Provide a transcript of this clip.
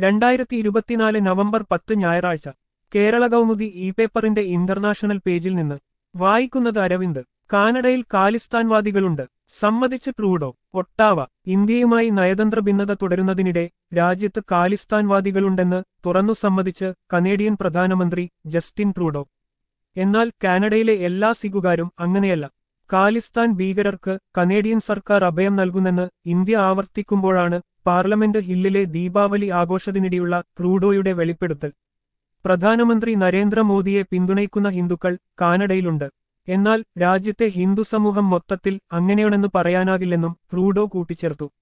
രണ്ടായിരത്തി ഇരുപത്തിനാല് നവംബർ പത്ത് ഞായറാഴ്ച കേരള കൗമുദി ഇ പേപ്പറിന്റെ ഇന്റർനാഷണൽ പേജിൽ നിന്ന് വായിക്കുന്നത് അരവിന്ദ് കാനഡയിൽ ഖാലിസ്ഥാൻവാദികളുണ്ട് സമ്മതിച്ച് ട്രൂഡോ ഒട്ടാവ ഇന്ത്യയുമായി നയതന്ത്ര ഭിന്നത തുടരുന്നതിനിടെ രാജ്യത്ത് ഖാലിസ്ഥാൻവാദികളുണ്ടെന്ന് തുറന്നു സമ്മതിച്ച് കനേഡിയൻ പ്രധാനമന്ത്രി ജസ്റ്റിൻ ട്രൂഡോ എന്നാൽ കാനഡയിലെ എല്ലാ സിഖുകാരും അങ്ങനെയല്ല ഖാലിസ്ഥാൻ ഭീകരർക്ക് കനേഡിയൻ സർക്കാർ അഭയം നൽകുന്നെന്ന് ഇന്ത്യ ആവർത്തിക്കുമ്പോഴാണ് പാർലമെന്റ് ഹില്ലിലെ ദീപാവലി ആഘോഷത്തിനിടെയുള്ള ട്രൂഡോയുടെ വെളിപ്പെടുത്തൽ പ്രധാനമന്ത്രി നരേന്ദ്രമോദിയെ പിന്തുണയ്ക്കുന്ന ഹിന്ദുക്കൾ കാനഡയിലുണ്ട് എന്നാൽ രാജ്യത്തെ ഹിന്ദു സമൂഹം മൊത്തത്തിൽ അങ്ങനെയാണെന്ന് പറയാനാകില്ലെന്നും ട്രൂഡോ കൂട്ടിച്ചേർത്തു